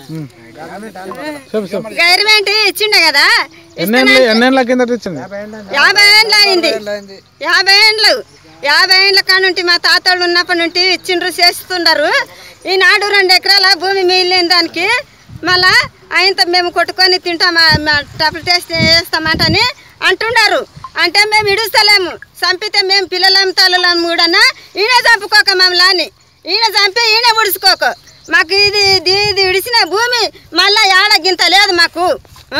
చెప్పు చెప్పు గవర్నమెంట్ ఇచ్చిండే కదా ఎన్నేళ్ళు ఎన్నేళ్ళ కిందట ఇచ్చింది యాభై ఏండ్లు అయింది యాభై ఏండ్లు యాభై ఏండ్ల కానుంటి మా తాతోళ్ళు ఉన్నప్పటి నుండి ఇచ్చిండ్రు చేస్తుండరు ఈనాడు రెండు ఎకరాల భూమి మిగిలిన దానికి మళ్ళా ఆయనతో మేము కొట్టుకొని తింటామా టప్పులు టేస్ట్ చేస్తామంటని అంటుండారు అంటే మేము ఇడుస్తలేము చంపితే మేము పిల్లలం తల్లులం కూడా ఈయన చంపుకోక మమ్మల్ని ఈయన చంపి ఈయన ఉడుచుకోక మాకు ఇది ఇది ఇది విడిచిన భూమి మళ్ళా ఏడ గింత లేదు మాకు ఆ.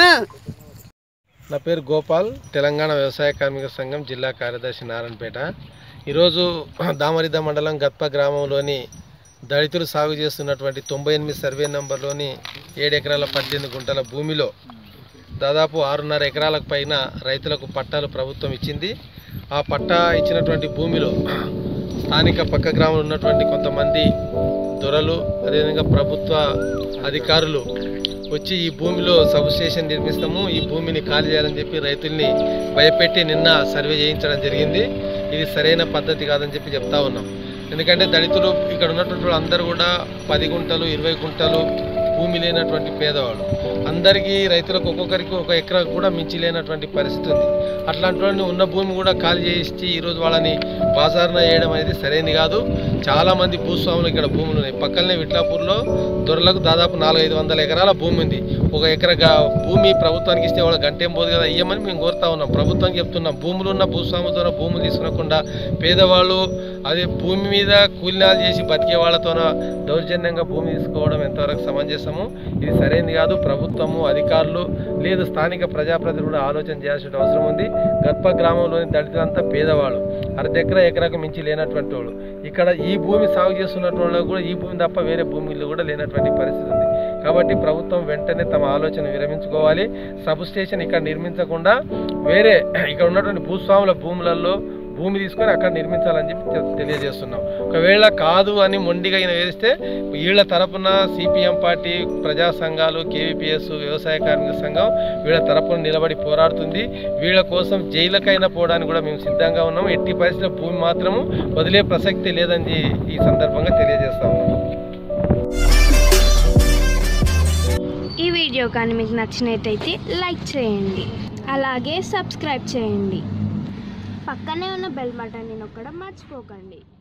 నా పేరు గోపాల్ తెలంగాణ వ్యవసాయ కార్మిక సంఘం జిల్లా కార్యదర్శి నారాయణపేట ఈరోజు దామరిద్ద మండలం గత్ప గ్రామంలోని దళితులు సాగు చేస్తున్నటువంటి తొంభై ఎనిమిది సర్వే నంబర్లోని ఏడు ఎకరాల పద్దెనిమిది గుంటల భూమిలో దాదాపు ఆరున్నర ఎకరాలకు పైన రైతులకు పట్టాలు ప్రభుత్వం ఇచ్చింది ఆ పట్టా ఇచ్చినటువంటి భూమిలో స్థానిక పక్క గ్రామంలో ఉన్నటువంటి కొంతమంది దొరలు అదేవిధంగా ప్రభుత్వ అధికారులు వచ్చి ఈ భూమిలో సబ్ స్టేషన్ నిర్మిస్తాము ఈ భూమిని ఖాళీ చేయాలని చెప్పి రైతుల్ని భయపెట్టి నిన్న సర్వే చేయించడం జరిగింది ఇది సరైన పద్ధతి కాదని చెప్పి చెప్తా ఉన్నాం ఎందుకంటే దళితులు ఇక్కడ ఉన్నటువంటి వాళ్ళు అందరూ కూడా పది గుంటలు ఇరవై గుంటలు భూమి లేనటువంటి పేదవాళ్ళు అందరికీ రైతులకు ఒక్కొక్కరికి ఒక ఎకరా కూడా మించి లేనటువంటి పరిస్థితి ఉంది అట్లాంటి వాళ్ళని ఉన్న భూమి కూడా ఖాళీ చేయించి ఈరోజు వాళ్ళని బాజారున వేయడం అనేది సరైనది కాదు చాలా మంది భూస్వాములు ఇక్కడ భూములు ఉన్నాయి పక్కనే విట్లాపూర్లో దొరలకు దాదాపు నాలుగైదు వందల ఎకరాల భూమి ఉంది ఒక ఎకరా గా- భూమి ప్రభుత్వానికి ఇస్తే వాళ్ళ గంటేం పోదు కదా ఇయ్యమని మేము కోరుతా ఉన్నాం ప్రభుత్వానికి చెప్తున్నాం భూములు ఉన్న భూస్వాముల ద్వారా భూములు తీసుకునకుండా పేదవాళ్ళు అదే భూమి మీద కూలినాలు చేసి బతికే వాళ్ళతోన దౌర్జన్యంగా భూమి తీసుకోవడం ఎంతవరకు సమంజసము ఇది సరైనది కాదు ప్రభుత్వము అధికారులు లేదు స్థానిక ప్రజాప్రతినిధులు కూడా ఆలోచన చేయాల్సిన అవసరం ఉంది గర్భ గ్రామంలోని దళితులంతా పేదవాళ్ళు అర్ధ ఎకరా ఎకరాకు మించి లేనటువంటి వాళ్ళు ఇక్కడ ఈ భూమి సాగు చేస్తున్నటువంటి వాళ్ళకు కూడా ఈ భూమి తప్ప వేరే భూమిలో కూడా లేనటువంటి పరిస్థితి ఉంది కాబట్టి ప్రభుత్వం వెంటనే తమ ఆలోచన విరమించుకోవాలి సబ్ స్టేషన్ ఇక్కడ నిర్మించకుండా వేరే ఇక్కడ ఉన్నటువంటి భూస్వాముల భూములలో భూమి తీసుకొని అక్కడ నిర్మించాలని చెప్పి తె- తెలియజేస్తున్నాం ఒకవేళ కాదు అని మొండిగా ఈయన వేస్తే వీళ్ళ తరపున సిపిఎం పార్టీ ప్రజా సంఘాలు కేవీపీఎస్ వ్యవసాయ కార్మిక సంఘం వీళ్ళ తరపున నిలబడి పోరాడుతుంది వీళ్ళ కోసం జైలుకైనా పోవడానికి కూడా మేము సిద్ధంగా ఉన్నాము ఎట్టి పరిస్థితుల్లో భూమి మాత్రము వదిలే ప్రసక్తి లేదని ఈ సందర్భంగా తెలియజేస్తా ఉన్నాం ఈ వీడియో కానీ మీకు నచ్చినట్టయితే లైక్ చేయండి అలాగే సబ్స్క్రైబ్ చేయండి పక్కనే ఉన్న బెల్ బటన్ని నొక్కడం మర్చిపోకండి